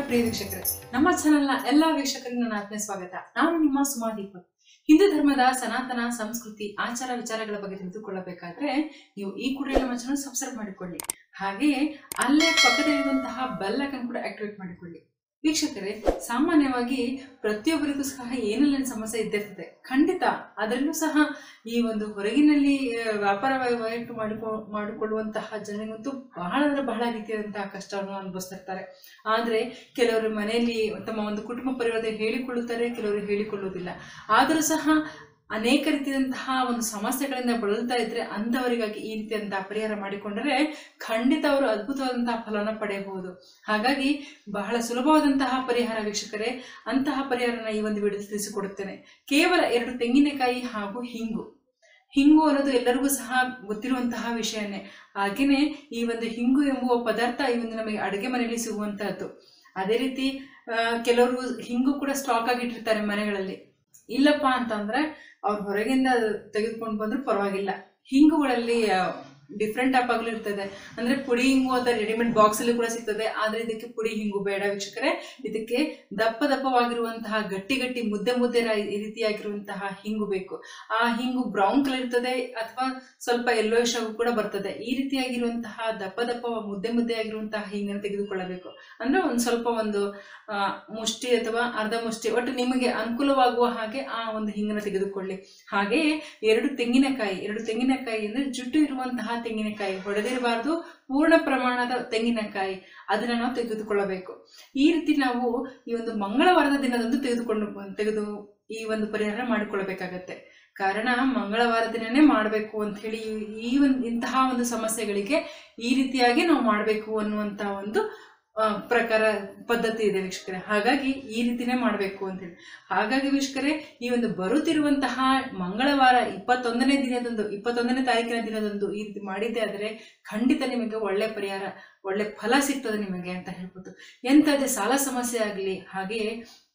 ಪ್ರಿಯ ವೀಕ್ಷಕರೇ ನಮ್ಮ ಚಾನೆಲ್ನ ಎಲ್ಲ ವೀಕ್ಷಕರಿಗೆ ನನ್ನ ಆತ್ಮೀಯ ಸ್ವಾಗತ ನಾನು ನಿಮ್ಮ ಸುಮಾ ದೀಪಕ್ ಹಿಂದೂ ಧರ್ಮದ ಸನಾತನ ಸಂಸ್ಕೃತಿ ಆಚಾರ ವಿಚಾರಗಳ ಬಗ್ಗೆ ತಿಳಿದುಕೊಳ್ಳಬೇಕಾದ್ರೆ ನೀವು ಈ ಕೂಡಲೇ ನಮ್ಮ ಚಾನಲ್ ಸಬ್ಸ್ಕ್ರೈಬ್ ಮಾಡಿಕೊಳ್ಳಿ ಹಾಗೆಯೇ ಅಲ್ಲೇ ಪಕ್ಕದಲ್ಲಿರುವಂತಹ ಬೆಲ್ ಐಕನ್ ಕೂಡ ಆಕ್ಟಿವೇಟ್ ಮಾಡಿಕೊಳ್ಳಿ ವೀಕ್ಷಕರೇ ಸಾಮಾನ್ಯವಾಗಿ ಪ್ರತಿಯೊಬ್ಬರಿಗೂ ಸಹ ಏನೆಲ್ಲ ಸಮಸ್ಯೆ ಇದ್ದಿರ್ತದೆ ಖಂಡಿತ ಅದರಲ್ಲೂ ಸಹ ಈ ಒಂದು ಹೊರಗಿನಲ್ಲಿ ಆ, ವ್ಯಾಪಾರ ವಹಿವಾಟು ಮಾಡಿಕೊ ಮಾಡಿಕೊಳ್ಳುವಂತಹ ಜನರಿಗಂತೂ ಬಹಳ ಅಂದ್ರೆ ಬಹಳ ರೀತಿಯಾದಂತಹ ಕಷ್ಟವನ್ನು ಅನುಭವಿಸ್ತಿರ್ತಾರೆ ಆದರೆ ಕೆಲವರು ಮನೆಯಲ್ಲಿ ತಮ್ಮ ಒಂದು ಕುಟುಂಬ ಪರಿವಾರ ಹೇಳಿಕೊಳ್ಳುತ್ತಾರೆ ಕೆಲವರು ಹೇಳಿಕೊಳ್ಳುವುದಿಲ್ಲ ಆದರೂ ಸಹ ಅನೇಕ ರೀತಿಯಾದಂತಹ ಒಂದು ಸಮಸ್ಯೆಗಳಿಂದ ಬಳಲ್ತಾ ಇದ್ರೆ ಅಂಥವರಿಗಾಗಿ ಈ ರೀತಿಯಾದಂತಹ ಪರಿಹಾರ ಮಾಡಿಕೊಂಡರೆ ಖಂಡಿತ ಅವರು ಅದ್ಭುತವಾದಂತಹ ಫಲವನ್ನು ಪಡೆಯಬಹುದು ಹಾಗಾಗಿ ಬಹಳ ಸುಲಭವಾದಂತಹ ಪರಿಹಾರ ವೀಕ್ಷಕರೇ ಅಂತಹ ಪರಿಹಾರನ ಈ ಒಂದು ವಿಡಿಯೋ ತಿಳಿಸಿಕೊಡುತ್ತೇನೆ ಕೇವಲ ಎರಡು ತೆಂಗಿನಕಾಯಿ ಹಾಗೂ ಹಿಂಗು ಹಿಂಗು ಅನ್ನೋದು ಎಲ್ಲರಿಗೂ ಸಹ ಗೊತ್ತಿರುವಂತಹ ವಿಷಯನೇ ಹಾಗೆಯೇ ಈ ಒಂದು ಹಿಂಗು ಎಂಬುವ ಪದಾರ್ಥ ಈ ಒಂದು ನಮಗೆ ಅಡುಗೆ ಮನೆಯಲ್ಲಿ ಸಿಗುವಂತಹದ್ದು ಅದೇ ರೀತಿ ಆ, ಕೆಲವರು ಹಿಂಗು ಕೂಡ ಸ್ಟಾಕ್ ಆಗಿಟ್ಟಿರ್ತಾರೆ ಮನೆಗಳಲ್ಲಿ ಇಲ್ಲಪ್ಪ ಅಂತಂದ್ರೆ ಅವ್ರು ಹೊರಗಿಂದ ತೆಗೆದುಕೊಂಡು ಬಂದ್ರು ಪರವಾಗಿಲ್ಲ ಹಿಂಗುಗಳಲ್ಲಿ ಡಿಫ್ರೆಂಟ್ ಟೈಪ್ ಆಗಲು ಇರ್ತದೆ ಅಂದ್ರೆ ಪುಡಿ ಹಿಂಗು ಅಂತ ರೆಡಿಮೇಡ್ ಬಾಕ್ಸ್ ಅಲ್ಲಿ ಕೂಡ ಸಿಗ್ತದೆ ಆದ್ರೆ ಇದಕ್ಕೆ ಪುಡಿ ಹಿಂಗು ಬೇಡ ವೀಕ್ಷಕರೇ ಇದಕ್ಕೆ ದಪ್ಪ ದಪ್ಪವಾಗಿರುವಂತಹ ಗಟ್ಟಿ ಗಟ್ಟಿ ಮುದ್ದೆ ಮುದ್ದೆ ರ- ಈ ರೀತಿಯಾಗಿರುವಂತಹ ಹಿಂಗು ಬೇಕು ಆ ಹಿಂಗು ಬ್ರೌನ್ ಕಲರ್ ಇರ್ತದೆ ಅಥವಾ ಸ್ವಲ್ಪ ಯೆಲ್ಲೋಯಿಶ್ ಆಗೂ ಕೂಡ ಬರ್ತದೆ ಈ ರೀತಿಯಾಗಿರುವಂತಹ ದಪ್ಪ ದಪ್ಪ ಮುದ್ದೆ ಮುದ್ದೆ ಆಗಿರುವಂತಹ ಹಿಂಗನ್ನು ತೆಗೆದುಕೊಳ್ಳಬೇಕು ಅಂದ್ರೆ ಒಂದು ಸ್ವಲ್ಪ ಒಂದು ಆ, ಮುಷ್ಟಿ ಅಥವಾ ಅರ್ಧ ಮುಷ್ಟಿ ಒಟ್ಟು ನಿಮಗೆ ಅನುಕೂಲವಾಗುವ ಹಾಗೆ ಆ ಒಂದು ಹಿಂಗನ್ನು ತೆಗೆದುಕೊಳ್ಳಿ ಹಾಗೆಯೇ ಎರಡು ತೆಂಗಿನಕಾಯಿ ಎರಡು ತೆಂಗಿನಕಾಯಿ ಅಂದ್ರೆ ಜುಟ್ಟು ಇರುವಂತಹ ತೆಂಗಿನಕಾಯಿ ಹೊಡೆದಿರಬಾರ್ದು ಪೂರ್ಣ ಪ್ರಮಾಣದ ತೆಂಗಿನಕಾಯಿ ಅದನ್ನ ನಾವು ತೆಗೆದುಕೊಳ್ಳಬೇಕು ಈ ರೀತಿ ನಾವು ಈ ಒಂದು ಮಂಗಳವಾರದ ದಿನದಂದು ತೆಗೆದುಕೊಂಡು ತೆಗೆದು ಈ ಒಂದು ಪರಿಹಾರ ಮಾಡಿಕೊಳ್ಳಬೇಕಾಗತ್ತೆ ಕಾರಣ ಮಂಗಳವಾರ ದಿನನೇ ಮಾಡಬೇಕು ಅಂತ ಹೇಳಿ ಈ ಒಂದು ಇಂತಹ ಒಂದು ಸಮಸ್ಯೆಗಳಿಗೆ ಈ ರೀತಿಯಾಗಿ ನಾವು ಮಾಡಬೇಕು ಅನ್ನುವಂತ ಒಂದು ಆ, ಪ್ರಕಾರ ಪದ್ಧತಿ ಇದೆ ವೀಕ್ಷಕರೇ ಹಾಗಾಗಿ ಈ ರೀತಿನೇ ಮಾಡಬೇಕು ಅಂತೇಳಿ ಹಾಗಾಗಿ ವೀಕ್ಷಕರೇ ಈ ಒಂದು ಬರುತ್ತಿರುವಂತಹ ಮಂಗಳವಾರ ಇಪ್ಪತ್ತೊಂದನೇ ದಿನದಂದು ಇಪ್ಪತ್ತೊಂದನೇ ತಾರೀಕಿನ ದಿನದಂದು ಈ ರೀತಿ ಮಾಡಿದ್ದೆ ಆದರೆ ಖಂಡಿತ ನಿಮಗೆ ಒಳ್ಳೆ ಪರಿಹಾರ ಒಳ್ಳೆ ಫಲ ಸಿಗ್ತದೆ ನಿಮಗೆ ಅಂತ ಹೇಳ್ಬೋದು ಎಂಥದ್ದೇ ಸಾಲ ಸಮಸ್ಯೆ ಆಗಲಿ ಹಾಗೆಯೇ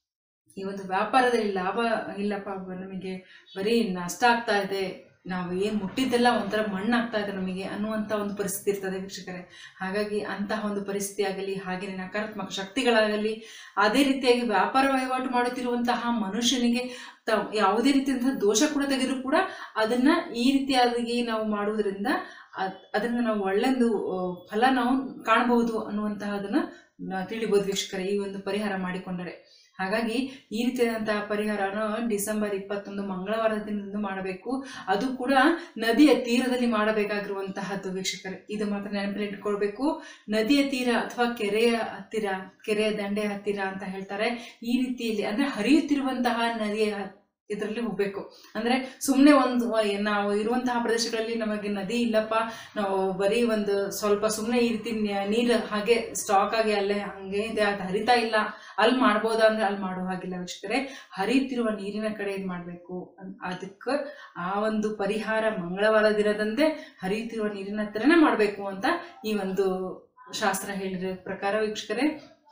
ಈ ಒಂದು ವ್ಯಾಪಾರದಲ್ಲಿ ಲಾಭ ಇಲ್ಲಪ್ಪ ಬ- ನಮಗೆ ಬರೀ ನಷ್ಟ ಆಗ್ತಾ ಇದೆ ನಾವು ಏನು ಮುಟ್ಟಿದ್ದೆಲ್ಲ ಒಂಥರ ಮಣ್ಣಾಗ್ತಾ ಇದೆ ನಮಗೆ ಅನ್ನುವಂಥ ಒಂದು ಪರಿಸ್ಥಿತಿ ಇರ್ತದೆ ವೀಕ್ಷಕರೇ ಹಾಗಾಗಿ ಅಂತಹ ಒಂದು ಪರಿಸ್ಥಿತಿ ಆಗಲಿ ಹಾಗೆಯೇ ನಕಾರಾತ್ಮಕ ಶಕ್ತಿಗಳಾಗಲಿ ಅದೇ ರೀತಿಯಾಗಿ ವ್ಯಾಪಾರ ವಹಿವಾಟು ಮಾಡುತ್ತಿರುವಂತಹ ಮನುಷ್ಯನಿಗೆ ತ ಯಾವುದೇ ರೀತಿಯಂತಹ ದೋಷ ಕೂಡ ತೆಗೆದರೂ ಕೂಡ ಅದನ್ನ ಈ ರೀತಿಯಾಗಿ ನಾವು ಮಾಡುವುದರಿಂದ ಅದ್- ಅದನ್ನ ನಾವು ಒಳ್ಳೆಂದು ಆ, ಫಲ ನಾವು ಕಾಣಬಹುದು ಅನ್ನುವಂತಹದನ್ನ ನಾ- ತಿಳಿಬೋದು ವೀಕ್ಷಕರೇ ಈ ಒಂದು ಪರಿಹಾರ ಮಾಡಿಕೊಂಡರೆ ಹಾಗಾಗಿ ಈ ರೀತಿಯಾದಂತಹ ಪರಿಹಾರನ ಡಿಸೆಂಬರ್ ಇಪ್ಪತ್ತೊಂದು ಮಂಗಳವಾರದ ದಿನದಂದು ಮಾಡಬೇಕು ಅದು ಕೂಡ ನದಿಯ ತೀರದಲ್ಲಿ ಮಾಡಬೇಕಾಗಿರುವಂತಹದ್ದು ವೀಕ್ಷಕರೇ ಇದು ಮಾತ್ರ ನೆನಪಿನಲ್ಲಿ ಇಟ್ಕೊಳ್ಬೇಕು ನದಿಯ ತೀರ ಅಥವಾ ಕೆರೆಯ ಹತ್ತಿರ ಕೆರೆಯ ದಂಡೆಯ ಹತ್ತಿರ ಅಂತ ಹೇಳ್ತಾರೆ ಈ ರೀತಿಯಲ್ಲಿ ಅಂದ್ರೆ ಹರಿಯುತ್ತಿರುವಂತಹ ನದಿಯ ಇದರಲ್ಲಿ ಹೋಗ್ಬೇಕು ಅಂದ್ರೆ ಸುಮ್ಮನೆ ಒಂದು ನಾವು ಇರುವಂತಹ ಪ್ರದೇಶಗಳಲ್ಲಿ ನಮಗೆ ನದಿ ಇಲ್ಲಪ್ಪ ನಾವು ಬರೀ ಒಂದು ಸ್ವಲ್ಪ ಸುಮ್ಮನೆ ಈ ರೀತಿ ನ- ನೀರು ಹಾಗೆ ಸ್ಟಾಕ್ ಆಗಿ ಅಲ್ಲೇ ಹಂಗೆ ಇದೆ ಅದು ಹರಿತಾ ಇಲ್ಲ ಅಲ್ಲಿ ಮಾಡ್ಬೋದಾ ಅಂದ್ರೆ ಅಲ್ಲಿ ಮಾಡೋ ಹಾಗಿಲ್ಲ ವೀಕ್ಷಕರೇ ಹರಿಯುತ್ತಿರುವ ನೀರಿನ ಕಡೆ ಇದು ಮಾಡಬೇಕು ಅದಕ್ಕೆ ಆ ಒಂದು ಪರಿಹಾರ ಮಂಗಳವಾರ ದಿನದಂದೇ ಹರಿಯುತ್ತಿರುವ ನೀರಿನ ಹತ್ರನೇ ಮಾಡಬೇಕು ಅಂತ ಈ ಒಂದು ಶಾಸ್ತ್ರ ಹೇಳಿರೋ ಪ್ರಕಾರ ವೀಕ್ಷಕರೇ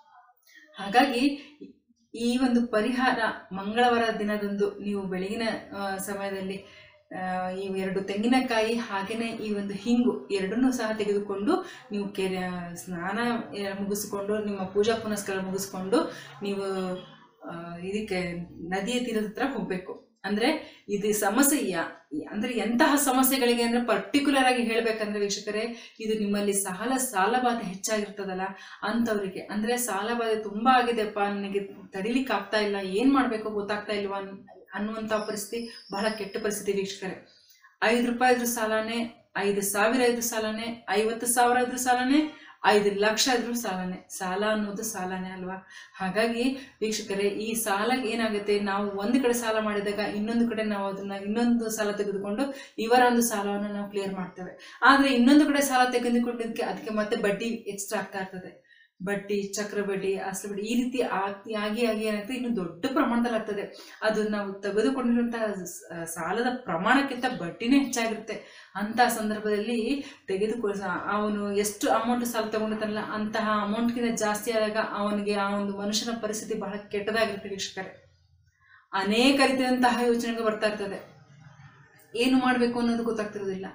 ಹಾಗಾಗಿ ಈ ಒಂದು ಪರಿಹಾರ ಮಂಗಳವಾರ ದಿನದಂದು ನೀವು ಬೆಳಗಿನ ಆ, ಸಮಯದಲ್ಲಿ ಆ, ಈ ಎರಡು ತೆಂಗಿನಕಾಯಿ ಹಾಗೆಯೇ ಈ ಒಂದು ಹಿಂಗು ಎರಡನ್ನೂ ಸಹ ತೆಗೆದುಕೊಂಡು ನೀವು ಕೆರೆ ಸ್ನಾನ ಆ, ಮುಗಿಸ್ಕೊಂಡು ನಿಮ್ಮ ಪೂಜಾ ಪುನಸ್ಕಾರ ಮುಗಿಸ್ಕೊಂಡು ನೀವು ಆ, ಇದಕ್ಕೆ ನದಿಯ ತೀರದ ಹತ್ರ ಹೋಗಬೇಕು ಅಂದ್ರೆ ಇದು ಸಮಸ್ಯೆ ಯಾ ಅಂದ್ರೆ ಎಂತಹ ಸಮಸ್ಯೆಗಳಿಗೆ ಅಂದ್ರೆ ಪರ್ಟಿಕ್ಯುಲರ್ ಆಗಿ ಹೇಳ್ಬೇಕಂದ್ರೆ ವೀಕ್ಷಕರೇ ಇದು ನಿಮ್ಮಲ್ಲಿ ಸಾಲ ಸಾಲಬಾಧೆ ಹೆಚ್ಚಾಗಿರ್ತದಲ್ಲ ಅಂಥವ್ರಿಗೆ ಅಂದ್ರೆ ಸಾಲಬಾಧೆ ತುಂಬಾ ಆಗಿದೆಪ್ಪ ನನಗೆ ತಡಿಲಿಕ್ಕೆ ಆಗ್ತಾ ಇಲ್ಲ ಏನ್ ಮಾಡ್ಬೇಕು ಗೊತ್ತಾಗ್ತಾ ಇಲ್ವಾ ಅನ್- ಅನ್ನುವಂಥ ಪರಿಸ್ಥಿತಿ ಬಹಳ ಕೆಟ್ಟ ಪರಿಸ್ಥಿತಿ ವೀಕ್ಷಕರೇ ಐದು ರೂಪಾಯಿ ಇದ್ರ ಸಾಲನೇ ಐದು ಸಾವಿರ ಇದ್ರ ಸಾಲನೇ ಐವತ್ತು ಸಾವಿರ ಇದ್ರ ಸಾಲನೇ ಐದು ಲಕ್ಷ ಇದ್ರೂ ಸಾಲನೇ ಸಾಲ ಅನ್ನೋದು ಸಾಲನೇ ಅಲ್ವಾ ಹಾಗಾಗಿ ವೀಕ್ಷಕರೇ ಈ ಸಾಲ ಏನಾಗುತ್ತೆ ನಾವು ಒಂದು ಕಡೆ ಸಾಲ ಮಾಡಿದಾಗ ಇನ್ನೊಂದು ಕಡೆ ನಾವು ಅದನ್ನ ಇನ್ನೊಂದು ಸಾಲ ತೆಗೆದುಕೊಂಡು ಇವರ ಒಂದು ಸಾಲವನ್ನು ನಾವು ಕ್ಲಿಯರ್ ಮಾಡ್ತೇವೆ ಆದ್ರೆ ಇನ್ನೊಂದು ಕಡೆ ಸಾಲ ತೆಗೆದುಕೊಂಡಿದ್ದಕ್ಕೆ ಅದಕ್ಕೆ ಮತ್ತೆ ಬಡ್ಡಿ ಎಕ್ಸ್ಟ್ರಾ ಆಗ್ತಾ ಇರ್ತದೆ ಬಡ್ಡಿ ಚಕ್ರ ಬಡ್ಡಿ ಅಸಲು ಬಡ್ಡಿ ಈ ರೀತಿ ಆಗಿ ಆಗಿ ಆಗಿ ಏನಾಗ್ತದೆ ಇನ್ನು ದೊಡ್ಡ ಪ್ರಮಾಣದಲ್ಲಿ ಆಗ್ತದೆ ಅದು ನಾವು ತೆಗೆದುಕೊಂಡಿರುವಂತಹ ಸ- ಸಾಲದ ಪ್ರಮಾಣಕ್ಕಿಂತ ಬಡ್ಡಿನೇ ಹೆಚ್ಚಾಗಿರುತ್ತೆ ಅಂತ ಸಂದರ್ಭದಲ್ಲಿ ತೆಗೆದುಕೊ ಅವನು ಎಷ್ಟು ಅಮೌಂಟ್ ಸಾಲ ತಗೊಂಡಿರ್ತಾನಲ್ಲ ಅಂತಹ ಅಮೌಂಟ್ಗಿಂತ ಜಾಸ್ತಿ ಆದಾಗ ಅವನಿಗೆ ಆ ಒಂದು ಮನುಷ್ಯನ ಪರಿಸ್ಥಿತಿ ಬಹಳ ಕೆಟ್ಟದಾಗಿರುತ್ತೆ ವೀಕ್ಷಕರೇ ಅನೇಕ ರೀತಿಯಾದಂತಹ ಯೋಚನೆಗಳು ಬರ್ತಾ ಇರ್ತದೆ ಏನು ಮಾಡಬೇಕು ಅನ್ನೋದು ಗೊತ್ತಾಗ್ತಿರೋದಿಲ್ಲ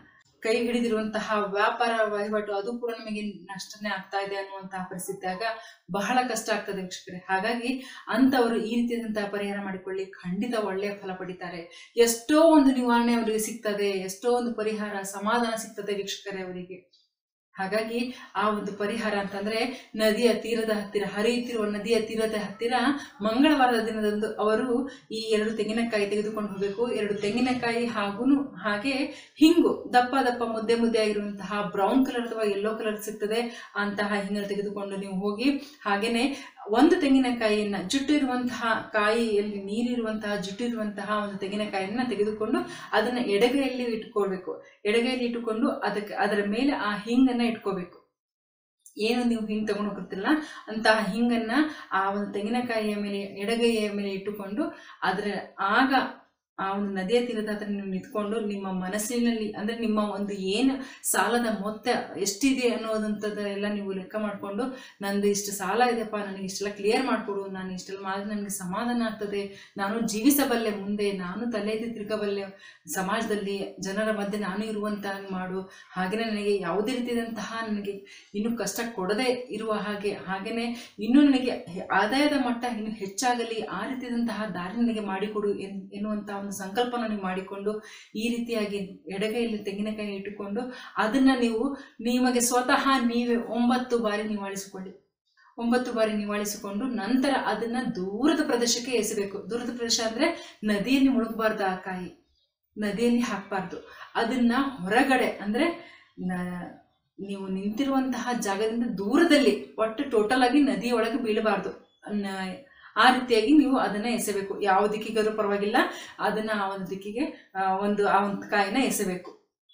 ಕೈ ಹಿಡಿದಿರುವಂತಹ ವ್ಯಾಪಾರ ವಹಿವಾಟು ಅದು ಕೂಡ ನಮಗೆ ನಷ್ಟನೇ ಆಗ್ತಾ ಇದೆ ಅನ್ನುವಂತಹ ಪರಿಸ್ಥಿತಿ ಆಗ ಬಹಳ ಕಷ್ಟ ಆಗ್ತದೆ ವೀಕ್ಷಕರೇ ಹಾಗಾಗಿ ಅಂತವರು ಈ ರೀತಿಯಾದಂತಹ ಪರಿಹಾರ ಮಾಡಿಕೊಳ್ಳಿ ಖಂಡಿತ ಒಳ್ಳೆಯ ಫಲ ಪಡಿತಾರೆ ಎಷ್ಟೋ ಒಂದು ನಿವಾರಣೆ ಅವರಿಗೆ ಸಿಗ್ತದೆ ಎಷ್ಟೋ ಒಂದು ಪರಿಹಾರ ಸಮಾಧಾನ ಸಿಗ್ತದೆ ವೀಕ್ಷಕರೇ ಅವರಿಗೆ ಹಾಗಾಗಿ ಆ ಒಂದು ಪರಿಹಾರ ಅಂತಂದ್ರೆ ನದಿಯ ತೀರದ ಹತ್ತಿರ ಹರಿಯುತ್ತಿರುವ ನದಿಯ ತೀರದ ಹತ್ತಿರ ಮಂಗಳವಾರದ ದಿನದಂದು ಅವರು ಈ ಎರಡು ತೆಂಗಿನಕಾಯಿ ತೆಗೆದುಕೊಂಡು ಹೋಗಬೇಕು ಎರಡು ತೆಂಗಿನಕಾಯಿ ಹಾಗೂ ಹಾಗೆ ಹಿಂಗು ದಪ್ಪ ದಪ್ಪ ಮುದ್ದೆ ಮುದ್ದೆ ಆಗಿರುವಂತಹ ಬ್ರೌನ್ ಕಲರ್ ಅಥವಾ ಯೆಲ್ಲೋ ಕಲರ್ ಸಿಗ್ತದೆ ಅಂತಹ ಹಿಂಗನ್ನು ತೆಗೆದುಕೊಂಡು ನೀವು ಹೋಗಿ ಹಾಗೇನೆ ಒಂದು ತೆಂಗಿನಕಾಯಿಯನ್ನ ಜುಟ್ಟಿರುವಂತಹ ಕಾಯಿಯಲ್ಲಿ ನೀರಿರುವಂತಹ ಜುಟ್ಟಿರುವಂತಹ ಒಂದು ತೆಂಗಿನಕಾಯಿಯನ್ನ ತೆಗೆದುಕೊಂಡು ಅದನ್ನ ಎಡಗೈಯಲ್ಲಿ ಇಟ್ಕೊಳ್ಬೇಕು ಎಡಗೈಯಲ್ಲಿ ಇಟ್ಟುಕೊಂಡು ಅದಕ್ಕೆ ಅದರ ಮೇಲೆ ಆ ಹಿಂಗನ್ನ ಇಟ್ಕೋಬೇಕು ಏನು ನೀವು ಹಿಂಗ್ ತಗೊಂಡು ಹೋಗಿರ್ತಿಲ್ಲ ಅಂತಹ ಹಿಂಗನ್ನ ಆ ಒಂದು ತೆಂಗಿನಕಾಯಿಯ ಮೇಲೆ ಎಡಗೈಯ ಮೇಲೆ ಇಟ್ಟುಕೊಂಡು ಅದರ ಆಗ ಆ ಒಂದು ನದಿಯ ತೀರದ ಹತ್ರ ನೀವು ನಿಂತ್ಕೊಂಡು ನಿಮ್ಮ ಮನಸ್ಸಿನಲ್ಲಿ ಅಂದ್ರೆ ನಿಮ್ಮ ಒಂದು ಏನು ಸಾಲದ ಮೊತ್ತ ಎಷ್ಟಿದೆ ಅನ್ನೋದಂಥದ್ದೆಲ್ಲ ನೀವು ಲೆಕ್ಕ ಮಾಡಿಕೊಂಡು ನಂದು ಇಷ್ಟು ಸಾಲ ಇದೆಯಪ್ಪ ನನಗೆ ಇಷ್ಟೆಲ್ಲ ಕ್ಲಿಯರ್ ಮಾಡಿಕೊಡು ನಾನು ಇಷ್ಟೆಲ್ಲ ಮಾಡಿದ್ರೆ ನನಗೆ ಸಮಾಧಾನ ಆಗ್ತದೆ ನಾನು ಜೀವಿಸಬಲ್ಲೆ ಮುಂದೆ ನಾನು ತಲೆ ಎತ್ತಿ ತಿರ್ಗಬಲ್ಲೆ ಸಮಾಜದಲ್ಲಿ ಜನರ ಮಧ್ಯೆ ನಾನು ಇರುವಂತ ಮಾಡು ಹಾಗೆಯೇ ನನಗೆ ಯಾವುದೇ ರೀತಿಯಾದಂತಹ ನನಗೆ ಇನ್ನು ಕಷ್ಟ ಕೊಡದೆ ಇರುವ ಹಾಗೆ ಹಾಗೆಯೇ ಇನ್ನೂ ನನಗೆ ಹೆ- ಆದಾಯದ ಮಟ್ಟ ಇನ್ನು ಹೆಚ್ಚಾಗಲಿ ಆ ರೀತಿಯಾದಂತಹ ದಾರಿ ನನಗೆ ಮಾಡಿಕೊಡು ಎನ್ ಎನ್ನುವಂತಹ ಒಂದು ಸಂಕಲ್ಪ ನನಗೆ ಮಾಡಿಕೊಂಡು ಈ ರೀತಿಯಾಗಿ ಎಡಗೈಯಲ್ಲಿ ತೆಂಗಿನಕಾಯಿ ಇಟ್ಟುಕೊಂಡು ಅದನ್ನ ನೀವು ನಿಮಗೆ ಸ್ವತಃ ನೀವೇ ಒಂಬತ್ತು ಬಾರಿ ನಿವಾಳಿಸಿಕೊಳ್ಳಿ ಒಂಬತ್ತು ಬಾರಿ ನಿವಾಳಿಸಿಕೊಂಡು ನಂತರ ಅದನ್ನ ದೂರದ ಪ್ರದೇಶಕ್ಕೆ ಎಸಬೇಕು ದೂರದ ಪ್ರದೇಶ ಅಂದ್ರೆ ನದಿಯಲ್ಲಿ ಮುಳುಗಬಾರ್ದು ಆ ಕಾಯಿ ನದಿಯಲ್ಲಿ ಹಾಕಬಾರ್ದು ಅದನ್ನ ಹೊರಗಡೆ ಅಂದ್ರೆ ನ- ನೀವು ನಿಂತಿರುವಂತಹ ಜಾಗದಿಂದ ದೂರದಲ್ಲಿ ಒಟ್ಟು ಟೋಟಲ್ ಆಗಿ ನದಿಯೊಳಗೆ ಬೀಳಬಾರ್ದು ನ- ಆ ರೀತಿಯಾಗಿ ನೀವು ಅದನ್ನ ಎಸೆಬೇಕು ಯಾವ ದಿಕ್ಕಿಗಾದ್ರೂ ಪರವಾಗಿಲ್ಲ ಅದನ್ನ ಆ ಒಂದು ದಿಕ್ಕಿಗೆ ಆ, ಒಂದು ಆ ಒಂದು ಕಾಯಿನ ಎಸೆಬೇಕು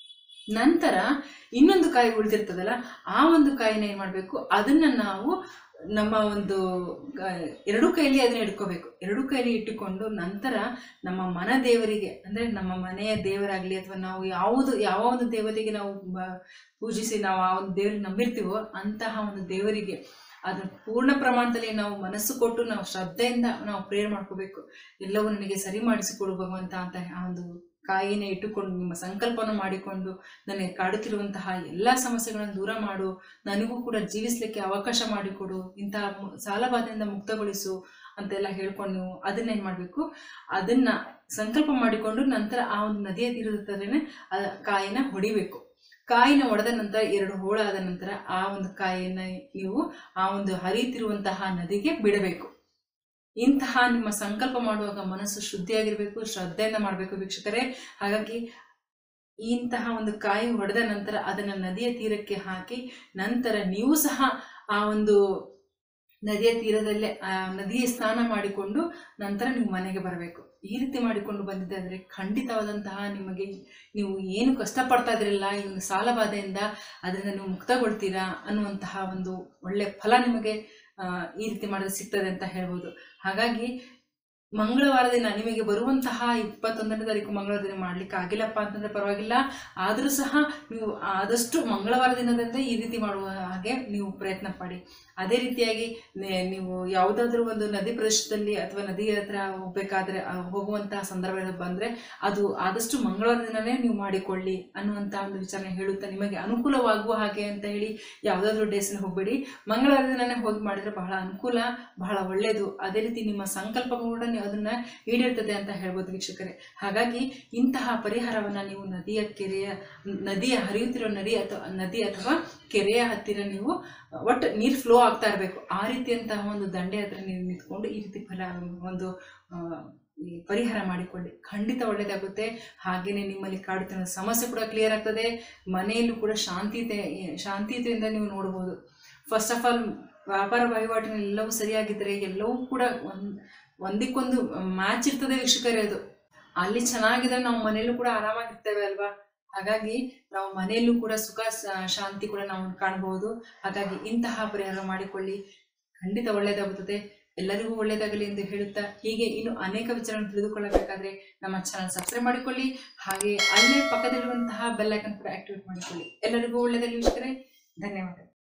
ನಂತರ ಇನ್ನೊಂದು ಕಾಯಿ ಉಳಿದಿರ್ತದಲ್ಲ ಆ ಒಂದು ಕಾಯಿನ ಏನ್ ಮಾಡ್ಬೇಕು ಅದನ್ನ ನಾವು ನಮ್ಮ ಒಂದು ಗ- ಎರಡೂ ಕೈಯಲ್ಲಿ ಅದನ್ನ ಇಟ್ಕೋಬೇಕು ಎರಡೂ ಕೈಯಲ್ಲಿ ಇಟ್ಟುಕೊಂಡು ನಂತರ ನಮ್ಮ ಮನ ದೇವರಿಗೆ ಅಂದ್ರೆ ನಮ್ಮ ಮನೆಯ ದೇವರಾಗ್ಲಿ ಅಥವಾ ನಾವು ಯಾವುದು ಯಾವ ಒಂದು ದೇವತೆಗೆ ನಾವು ಬ- ಪೂಜಿಸಿ ನಾವು ಆ ಒಂದು ದೇವರಿಗೆ ನಂಬಿರ್ತೀವೋ ಅಂತಹ ಒಂದು ದೇವರಿಗೆ ಅದನ್ನ ಪೂರ್ಣ ಪ್ರಮಾಣದಲ್ಲಿ ನಾವು ಮನಸ್ಸು ಕೊಟ್ಟು ನಾವು ಶ್ರದ್ಧೆಯಿಂದ ನಾವು ಪ್ರೇಯರ್ ಮಾಡ್ಕೋಬೇಕು ಎಲ್ಲವೂ ನನಗೆ ಸರಿ ಮಾಡಿಸಿಕೊಡು ಭಗವಂತ ಅಂತ ಆ ಒಂದು ಕಾಯಿನ ಇಟ್ಟುಕೊಂಡು ನಿಮ್ಮ ಸಂಕಲ್ಪನ ಮಾಡಿಕೊಂಡು ನನಗೆ ಕಾಡುತ್ತಿರುವಂತಹ ಎಲ್ಲ ಸಮಸ್ಯೆಗಳನ್ನು ದೂರ ಮಾಡು ನನಗೂ ಕೂಡ ಜೀವಿಸ್ಲಿಕ್ಕೆ ಅವಕಾಶ ಮಾಡಿಕೊಡು ಇಂತಹ ಮು- ಸಾಲಬಾಧೆಯಿಂದ ಮುಕ್ತಗೊಳಿಸು ಅಂತೆಲ್ಲ ಹೇಳ್ಕೊಂಡು ನೀವು ಅದನ್ನ ಏನ್ ಮಾಡ್ಬೇಕು ಅದನ್ನ ಸಂಕಲ್ಪ ಮಾಡಿಕೊಂಡು ನಂತರ ಆ ಒಂದು ನದಿಯ ತೀರದ ಹತ್ರನೇ ಆ ಕಾಯಿನ ಹೊಡಿಬೇಕು ಕಾಯಿನ ಒಡೆದ ನಂತರ ಎರಡು ಹೋಳಾದ ನಂತರ ಆ ಒಂದು ಕಾಯಿನ ನೀವು ಆ ಒಂದು ಹರಿಯುತ್ತಿರುವಂತಹ ನದಿಗೆ ಬಿಡಬೇಕು ಇಂತಹ ನಿಮ್ಮ ಸಂಕಲ್ಪ ಮಾಡುವಾಗ ಮನಸ್ಸು ಶುದ್ಧಿಯಾಗಿರ್ಬೇಕು ಶ್ರದ್ಧೆಯಿಂದ ಮಾಡಬೇಕು ವೀಕ್ಷಕರೇ ಹಾಗಾಗಿ ಇಂತಹ ಒಂದು ಕಾಯಿ ಹೊಡೆದ ನಂತರ ಅದನ್ನ ನದಿಯ ತೀರಕ್ಕೆ ಹಾಕಿ ನಂತರ ನೀವು ಸಹ ಆ ಒಂದು ನದಿಯ ತೀರದಲ್ಲೇ ಆ ನದಿಯ ಸ್ನಾನ ಮಾಡಿಕೊಂಡು ನಂತರ ನೀವು ಮನೆಗೆ ಬರಬೇಕು ಈ ರೀತಿ ಮಾಡಿಕೊಂಡು ಬಂದಿದ್ದಾದ್ರೆ ಖಂಡಿತವಾದಂತಹ ನಿಮಗೆ ನೀವು ಏನು ಕಷ್ಟಪಡ್ತಾ ಇದ್ರಿಲ್ಲ ಈ ಒಂದು ಸಾಲ ಬಾಧೆಯಿಂದ ಅದರಿಂದ ನೀವು ಮುಕ್ತಗೊಳ್ತೀರಾ ಅನ್ನುವಂತಹ ಒಂದು ಒಳ್ಳೆ ಫಲ ನಿಮಗೆ ಆ, ಈ ರೀತಿ ಮಾಡಿದ್ರೆ ಸಿಗ್ತದೆ ಅಂತ ಹೇಳ್ಬೋದು ಹಾಗಾಗಿ ಮಂಗಳವಾರ ದಿನ ನಿಮಗೆ ಬರುವಂತಹ ಇಪ್ಪತ್ತೊಂದನೇ ತಾರೀಕು ಮಂಗಳವಾರ ದಿನ ಮಾಡ್ಲಿಕ್ಕೆ ಆಗಿಲ್ಲಪ್ಪ ಅಂತಂದ್ರೆ ಪರವಾಗಿಲ್ಲ ಆದರೂ ಸಹ ನೀವು ಆದಷ್ಟು ಮಂಗಳವಾರ ದಿನದಂದೇ ಈ ರೀತಿ ಮಾಡುವ ಹಾಗೆ ನೀವು ಪ್ರಯತ್ನ ಪಡಿ ಅದೇ ರೀತಿಯಾಗಿ ನೆ- ನೀವು ಯಾವುದಾದ್ರೂ ಒಂದು ನದಿ ಪ್ರದೇಶದಲ್ಲಿ ಅಥವಾ ನದಿಯ ಹತ್ರ ಹೋಗ್ಬೇಕಾದ್ರೆ ಆ ಹೋಗುವಂತಹ ಸಂದರ್ಭ ಬಂದ್ರೆ ಅದು ಆದಷ್ಟು ಮಂಗಳವಾರ ದಿನನೇ ನೀವು ಮಾಡಿಕೊಳ್ಳಿ ಅನ್ನುವಂತಹ ಒಂದು ವಿಚಾರನೆ ಹೇಳುತ್ತಾ ನಿಮಗೆ ಅನುಕೂಲವಾಗುವ ಹಾಗೆ ಅಂತ ಹೇಳಿ ಯಾವುದಾದ್ರೂ ಡೇಸ್ನ ಹೋಗಬೇಡಿ ಮಂಗಳವಾರ ದಿನನೇ ಹೋಗಿ ಮಾಡಿದ್ರೆ ಬಹಳ ಅನುಕೂಲ ಬಹಳ ಒಳ್ಳೆಯದು ಅದೇ ರೀತಿ ನಿಮ್ಮ ಸಂಕಲ್ಪ ಕೂಡ ನೀವು ಅದನ್ನ ಈಡೇರ್ತದೆ ಅಂತ ಹೇಳ್ಬೋದು ವೀಕ್ಷಕರೇ ಹಾಗಾಗಿ ಇಂತಹ ಪರಿಹಾರವನ್ನ ನೀವು ನದಿಯ ಕೆರೆಯ ನದಿಯ ಹರಿಯುತ್ತಿರೋ ನದಿ ಅಥವಾ ನದಿ ಅಥವಾ ಕೆರೆಯ ಹತ್ತಿರ ನೀವು ಒಟ್ಟು ನೀರು ಫ್ಲೋ ಆಗ್ತಾ ಇರಬೇಕು ಆ ರೀತಿಯಂತಹ ಒಂದು ದಂಡೆ ಹತ್ರ ನೀವು ನಿಂತ್ಕೊಂಡು ಈ ರೀತಿ ಫಲ ಒಂದು ಆ, ಈ ಪರಿಹಾರ ಮಾಡಿಕೊಳ್ಳಿ ಖಂಡಿತ ಒಳ್ಳೇದಾಗುತ್ತೆ ಹಾಗೇನೆ ನಿಮ್ಮಲ್ಲಿ ಕಾಡುತ್ತಿರೋ ಸಮಸ್ಯೆ ಕೂಡ ಕ್ಲಿಯರ್ ಆಗ್ತದೆ ಮನೆಯಲ್ಲೂ ಕೂಡ ಶಾಂತಿತೆ ಶಾಂತಿಯುತೆಯಿಂದ ನೀವು ನೋಡ್ಬೋದು ಫಸ್ಟ್ ಆಫ್ ಆಲ್ ವ್ಯಾಪಾರ ವಹಿವಾಟಿನ ಎಲ್ಲವೂ ಸರಿಯಾಗಿದ್ದರೆ ಎಲ್ಲವೂ ಕೂಡ ಒಂದ್ ಒಂದಕ್ಕೊಂದು ಮ್ಯಾಚ್ ಇರ್ತದೆ ವೀಕ್ಷಕರೇ ಅದು ಅಲ್ಲಿ ಚೆನ್ನಾಗಿದ್ರೆ ನಾವು ಮನೆಯಲ್ಲೂ ಕೂಡ ಆರಾಮಾಗಿರ್ತೇವೆ ಅಲ್ವಾ ಹಾಗಾಗಿ ನಾವು ಮನೆಯಲ್ಲೂ ಕೂಡ ಸುಖ ಸ- ಶಾಂತಿ ಕೂಡ ನಾವು ಕಾಣಬಹುದು ಹಾಗಾಗಿ ಇಂತಹ ಪರಿಹಾರ ಮಾಡಿಕೊಳ್ಳಿ ಖಂಡಿತ ಒಳ್ಳೆಯದಾಗುತ್ತದೆ ಎಲ್ಲರಿಗೂ ಒಳ್ಳೆಯದಾಗಲಿ ಎಂದು ಹೇಳುತ್ತಾ ಹೀಗೆ ಇನ್ನು ಅನೇಕ ವಿಚಾರಗಳನ್ನು ತಿಳಿದುಕೊಳ್ಳಬೇಕಾದ್ರೆ ನಮ್ಮ ಚಾನಲ್ ಸಬ್ಸ್ಕ್ರೈಬ್ ಮಾಡಿಕೊಳ್ಳಿ ಹಾಗೆ ಅಲ್ಲೇ ಪಕ್ಕದಲ್ಲಿರುವಂತಹ ಬೆಲ್ ಐಕನ್ ಕೂಡ ಆಕ್ಟಿವೇಟ್ ಮಾಡಿಕೊಳ್ಳಿ ಎಲ್ಲರಿಗೂ ಒಳ್ಳೆಯದಾಗಲಿ ವೀಕ್ಷಕರೇ ಧನ್ಯವಾದ